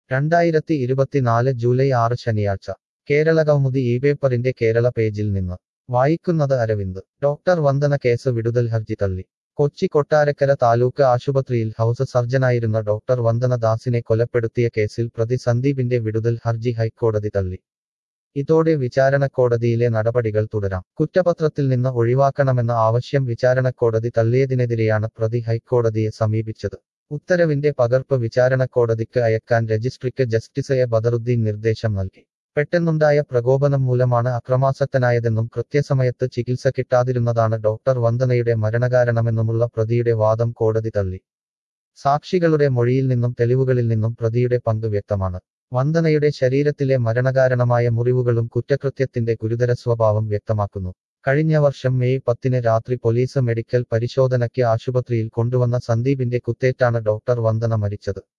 രണ്ടായിരത്തി ഇരുപത്തിനാല് ജൂലൈ ആറ് ശനിയാഴ്ച കേരള കൗമുദി ഈ പേപ്പറിന്റെ കേരള പേജിൽ നിന്ന് വായിക്കുന്നത് അരവിന്ദ് ഡോക്ടർ വന്ദന കേസ് വിടുതൽ ഹർജി തള്ളി കൊച്ചി കൊട്ടാരക്കര താലൂക്ക് ആശുപത്രിയിൽ ഹൗസ് സർജനായിരുന്ന ഡോക്ടർ വന്ദന ദാസിനെ കൊലപ്പെടുത്തിയ കേസിൽ പ്രതി സന്ദീപിന്റെ വിടുതൽ ഹർജി ഹൈക്കോടതി തള്ളി ഇതോടെ വിചാരണക്കോടതിയിലെ നടപടികൾ തുടരാം കുറ്റപത്രത്തിൽ നിന്ന് ഒഴിവാക്കണമെന്ന ആവശ്യം വിചാരണക്കോടതി തള്ളിയതിനെതിരെയാണ് പ്രതി ഹൈക്കോടതിയെ സമീപിച്ചത് ഉത്തരവിന്റെ പകർപ്പ് വിചാരണക്കോടതിക്ക് അയക്കാൻ രജിസ്ട്രിക്ക് ജസ്റ്റിസ് എ ബദറുദ്ദീൻ നിർദ്ദേശം നൽകി പെട്ടെന്നുണ്ടായ പ്രകോപനം മൂലമാണ് അക്രമാസക്തനായതെന്നും കൃത്യസമയത്ത് ചികിത്സ കിട്ടാതിരുന്നതാണ് ഡോക്ടർ വന്ദനയുടെ മരണകാരണമെന്നുമുള്ള പ്രതിയുടെ വാദം കോടതി തള്ളി സാക്ഷികളുടെ മൊഴിയിൽ നിന്നും തെളിവുകളിൽ നിന്നും പ്രതിയുടെ പങ്ക് വ്യക്തമാണ് വന്ദനയുടെ ശരീരത്തിലെ മരണകാരണമായ മുറിവുകളും കുറ്റകൃത്യത്തിന്റെ ഗുരുതര സ്വഭാവം വ്യക്തമാക്കുന്നു കഴിഞ്ഞ വർഷം മെയ് പത്തിന് രാത്രി പോലീസ് മെഡിക്കൽ പരിശോധനയ്ക്ക് ആശുപത്രിയിൽ കൊണ്ടുവന്ന സന്ദീപിന്റെ കുത്തേറ്റാണ് ഡോക്ടർ വന്ദന മരിച്ചത്